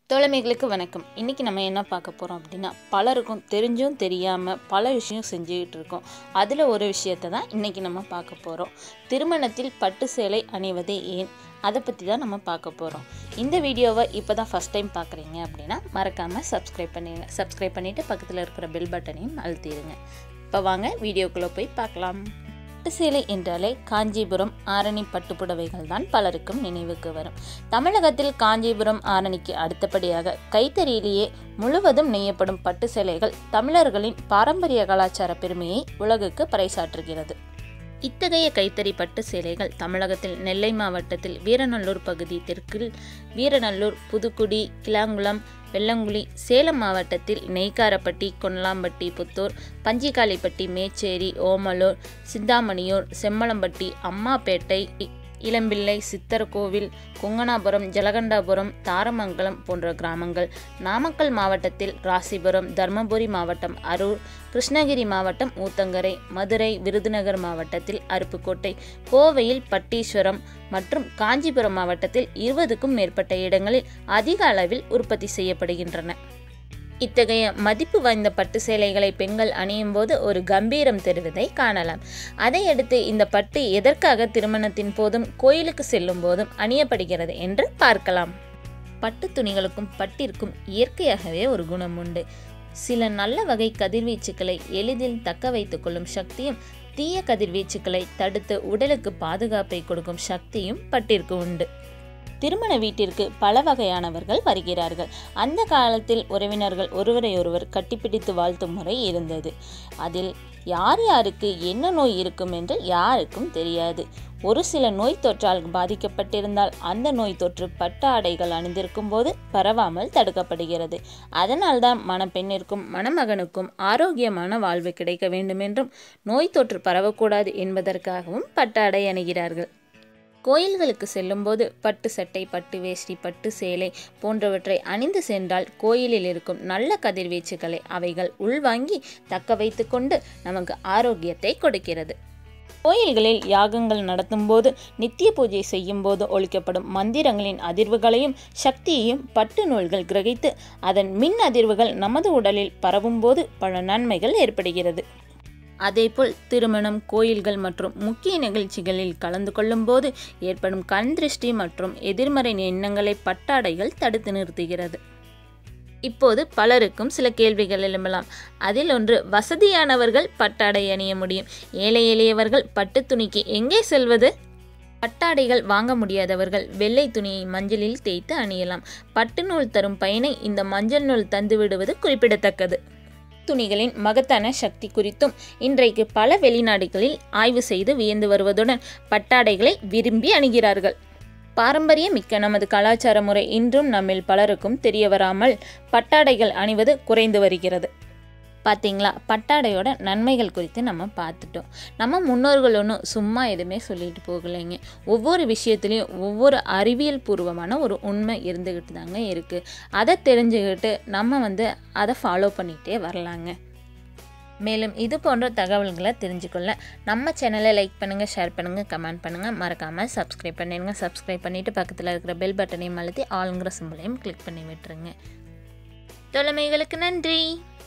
தோழமைகளுக்கு வணக்கம் இன்றைக்கி நம்ம என்ன பார்க்க போகிறோம் அப்படின்னா பலருக்கும் தெரிஞ்சும் தெரியாமல் பல விஷயம் செஞ்சுக்கிட்டு இருக்கோம் அதில் ஒரு விஷயத்தை தான் இன்றைக்கி நம்ம பார்க்க போகிறோம் திருமணத்தில் பட்டு சேலை அணிவதே ஏன் அதை பற்றி தான் நம்ம பார்க்க போகிறோம் இந்த வீடியோவை இப்போ தான் ஃபஸ்ட் டைம் பார்க்குறீங்க அப்படின்னா மறக்காமல் சப்ஸ்கிரைப் பண்ணிடுங்க சப்ஸ்கிரைப் பண்ணிவிட்டு பக்கத்தில் இருக்கிற பெல் பட்டனையும் அழுத்திடுங்க இப்போ வாங்க வீடியோக்குள்ளே போய் பார்க்கலாம் பட்டு சேலை என்றாலே காஞ்சிபுரம் ஆரணி பட்டுப்புடவைகள் தான் பலருக்கும் நினைவுக்கு வரும் தமிழகத்தில் காஞ்சிபுரம் ஆரணிக்கு அடுத்தபடியாக கைத்தறியிலேயே முழுவதும் நெய்யப்படும் பட்டு சேலைகள் தமிழர்களின் பாரம்பரிய கலாச்சார பெருமையை உலகுக்கு பறைசாற்றுகிறது இத்தகைய கைத்தறி பட்டு சேலைகள் தமிழகத்தில் நெல்லை மாவட்டத்தில் வீரநல்லூர் பகுதி தெற்கில் வீரநல்லூர் புதுக்குடி கிளாங்குளம் வெள்ளங்குழி சேலம் மாவட்டத்தில் நெய்க்காரப்பட்டி கொன்னலாம்பட்டி புத்தூர் பஞ்சிக்காளிப்பட்டி மேச்சேரி ஓமலூர் சிந்தாமணியூர் செம்மலம்பட்டி அம்மாப்பேட்டை இளம்பிள்ளை சித்தர்கோவில் கொங்கனாபுரம் ஜலகண்டாபுரம் தாரமங்கலம் போன்ற கிராமங்கள் நாமக்கல் மாவட்டத்தில் ராசிபுரம் தர்மபுரி மாவட்டம் அரூர் கிருஷ்ணகிரி மாவட்டம் ஊத்தங்கரை மதுரை விருதுநகர் மாவட்டத்தில் அருப்புக்கோட்டை கோவையில் பட்டீஸ்வரம் மற்றும் காஞ்சிபுரம் மாவட்டத்தில் இருபதுக்கும் மேற்பட்ட இடங்களில் அதிக அளவில் உற்பத்தி செய்யப்படுகின்றன இத்தகைய மதிப்பு வாய்ந்த பட்டு சேலைகளை பெண்கள் அணியும் போது ஒரு கம்பீரம் தெரிவதை காணலாம் அதையடுத்து இந்த பட்டு எதற்காக திருமணத்தின் போதும் கோயிலுக்கு செல்லும் போதும் அணியப்படுகிறது என்று பார்க்கலாம் பட்டு துணிகளுக்கும் பட்டிற்கும் இயற்கையாகவே ஒரு குணம் உண்டு சில நல்ல வகை கதிர்வீச்சுக்களை எளிதில் தக்க வைத்துக் கொள்ளும் சக்தியும் தீய கதிர்வீச்சுக்களை தடுத்து உடலுக்கு பாதுகாப்பை கொடுக்கும் சக்தியும் பட்டிற்கு உண்டு திருமண வீட்டிற்கு பல வகையானவர்கள் வருகிறார்கள் அந்த காலத்தில் உறவினர்கள் ஒருவரையொருவர் கட்டிப்பிடித்து வாழ்த்தும் முறை இருந்தது அதில் யார் யாருக்கு என்ன நோய் இருக்கும் என்று யாருக்கும் தெரியாது ஒரு சில நோய் தொற்றால் பாதிக்கப்பட்டிருந்தால் அந்த நோய் தொற்று பட்டு ஆடைகள் அணிந்திருக்கும் போது பரவாமல் தடுக்கப்படுகிறது அதனால்தான் மணப்பெண்ணிற்கும் மணமகனுக்கும் ஆரோக்கியமான வாழ்வு கிடைக்க வேண்டும் என்றும் நோய் தொற்று பரவக்கூடாது என்பதற்காகவும் பட்டாடை அணிகிறார்கள் கோயில்களுக்கு செல்லும்போது பட்டு சட்டை பட்டு வேஷ்டி பட்டு சேலை போன்றவற்றை அணிந்து சென்றால் கோயிலில் இருக்கும் நல்ல கதிர்வீச்சுகளை அவைகள் உள்வாங்கி தக்க வைத்து கொண்டு நமக்கு ஆரோக்கியத்தை கொடுக்கிறது கோயில்களில் யாகங்கள் நடத்தும்போது நித்திய பூஜை செய்யும் போது ஒழிக்கப்படும் மந்திரங்களின் அதிர்வுகளையும் சக்தியையும் பட்டு நூல்கள் கிரகித்து அதன் மின் அதிர்வுகள் நமது உடலில் பரவும்போது பல நன்மைகள் ஏற்படுகிறது அதேபோல் திருமணம் கோயில்கள் மற்றும் முக்கிய நிகழ்ச்சிகளில் கலந்து கொள்ளும்போது ஏற்படும் கண் திருஷ்டி மற்றும் எதிர்மறை எண்ணங்களை பட்டாடைகள் தடுத்து நிறுத்துகிறது இப்போது பலருக்கும் சில கேள்விகள் எழும்பலாம் அதில் ஒன்று வசதியானவர்கள் பட்டாடை அணிய முடியும் ஏழை எளியவர்கள் பட்டு துணிக்கு எங்கே செல்வது பட்டாடைகள் வாங்க முடியாதவர்கள் வெள்ளை துணியை மஞ்சளில் தேய்த்து அணியலாம் பட்டு நூல் தரும் பயனை இந்த மஞ்சள் நூல் தந்து விடுவது குறிப்பிடத்தக்கது துணிகளின் மகத்தான சக்தி குறித்தும் இன்றைக்கு பல வெளிநாடுகளில் ஆய்வு செய்து வியந்து வருவதுடன் பட்டாடைகளை விரும்பி அணுகிறார்கள் பாரம்பரிய மிக்க நமது கலாச்சார முறை இன்றும் நம்மில் பலருக்கும் தெரிய வராமல் பட்டாடைகள் அணிவது குறைந்து வருகிறது பார்த்தீங்களா பட்டாடையோட நன்மைகள் குறித்து நம்ம பார்த்துட்டோம் நம்ம முன்னோர்கள் ஒன்றும் சும்மா எதுவுமே சொல்லிட்டு போகலைங்க ஒவ்வொரு விஷயத்துலையும் ஒவ்வொரு அறிவியல் பூர்வமான ஒரு உண்மை இருந்துக்கிட்டு தாங்க இருக்குது அதை தெரிஞ்சுக்கிட்டு நம்ம வந்து அதை ஃபாலோ பண்ணிகிட்டே வரலாங்க மேலும் இது போன்ற தகவல்களை தெரிஞ்சுக்கொள்ள நம்ம சேனலை லைக் பண்ணுங்கள் ஷேர் பண்ணுங்கள் கமெண்ட் பண்ணுங்கள் மறக்காமல் சப்ஸ்கிரைப் பண்ணிடுங்க சப்ஸ்கிரைப் பண்ணிவிட்டு பக்கத்தில் இருக்கிற பெல் பட்டனையும் அழுத்தி ஆளுங்கிற சிம்பிளையும் கிளிக் பண்ணி விட்டுருங்க தொலைமைகளுக்கு நன்றி